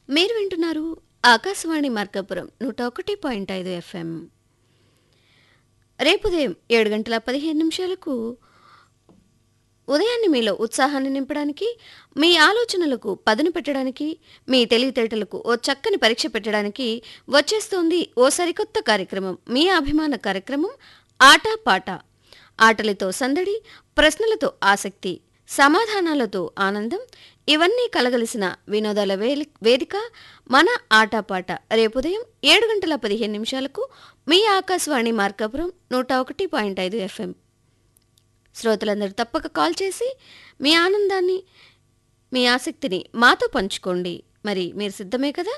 మీరు వింటున్నారు ఆకాశవాణి మార్కాపురం నూట ఒకటి పాయింట్ ఐదు ఎఫ్ఎం రేపు ఉదయం ఏడు గంటల పదిహేను నిమిషాలకు ఉదయాన్నే మీలో ఉత్సాహాన్ని నింపడానికి మీ ఆలోచనలకు పదును పెట్టడానికి మీ తెలివితేటలకు ఓ చక్కని పరీక్ష పెట్టడానికి వచ్చేస్తోంది ఓ సరికొత్త కార్యక్రమం మీ అభిమాన కార్యక్రమం ఆట పాట ఆటలతో సందడి ప్రశ్నలతో ఆసక్తి సమాధానాలతో ఆనందం ఇవన్నీ కలగలిసిన వినోదాల వేలి- వేదిక మన ఆటపాట రేపు ఉదయం ఏడు గంటల పదిహేను నిమిషాలకు మీ ఆకాశవాణి మార్కాపురం నూట ఒకటి పాయింట్ ఐదు ఎఫ్ఎం శ్రోతలందరూ తప్పక కాల్ చేసి మీ ఆనందాన్ని మీ ఆసక్తిని మాతో పంచుకోండి మరి మీరు సిద్ధమే కదా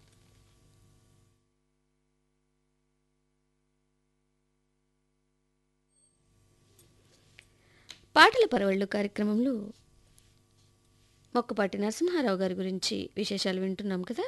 పాటల పరవళ్ళు కార్యక్రమంలో మొక్కపాటి నరసింహారావు గారి గురించి విశేషాలు వింటున్నాం కదా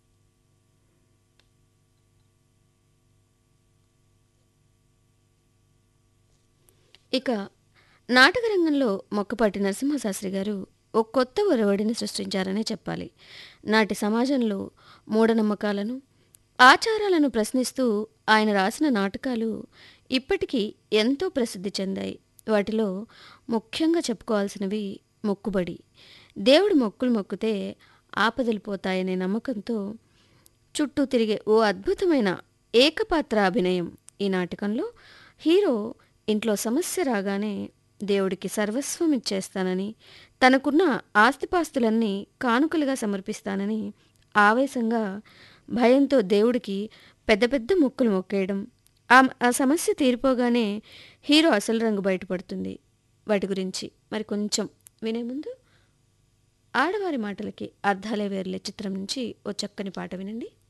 ఇక నాటక రంగంలో మొక్కపాటి నరసింహశాస్త్రి గారు ఒక కొత్త ఒరవడిని సృష్టించారనే చెప్పాలి నాటి సమాజంలో మూఢనమ్మకాలను ఆచారాలను ప్రశ్నిస్తూ ఆయన రాసిన నాటకాలు ఇప్పటికీ ఎంతో ప్రసిద్ధి చెందాయి వాటిలో ముఖ్యంగా చెప్పుకోవాల్సినవి మొక్కుబడి దేవుడు మొక్కులు మొక్కితే ఆపదలు పోతాయనే నమ్మకంతో చుట్టూ తిరిగే ఓ అద్భుతమైన ఏకపాత్ర అభినయం ఈ నాటకంలో హీరో ఇంట్లో సమస్య రాగానే దేవుడికి సర్వస్వం ఇచ్చేస్తానని తనకున్న ఆస్తిపాస్తులన్నీ కానుకలుగా సమర్పిస్తానని ఆవేశంగా భయంతో దేవుడికి పెద్ద పెద్ద మొక్కులు మొక్కేయడం ఆ ఆ సమస్య తీరిపోగానే హీరో అసలు రంగు బయటపడుతుంది వాటి గురించి మరి కొంచెం వినే ముందు ఆడవారి మాటలకి అర్థాలే వేర్లే చిత్రం నుంచి ఓ చక్కని పాట వినండి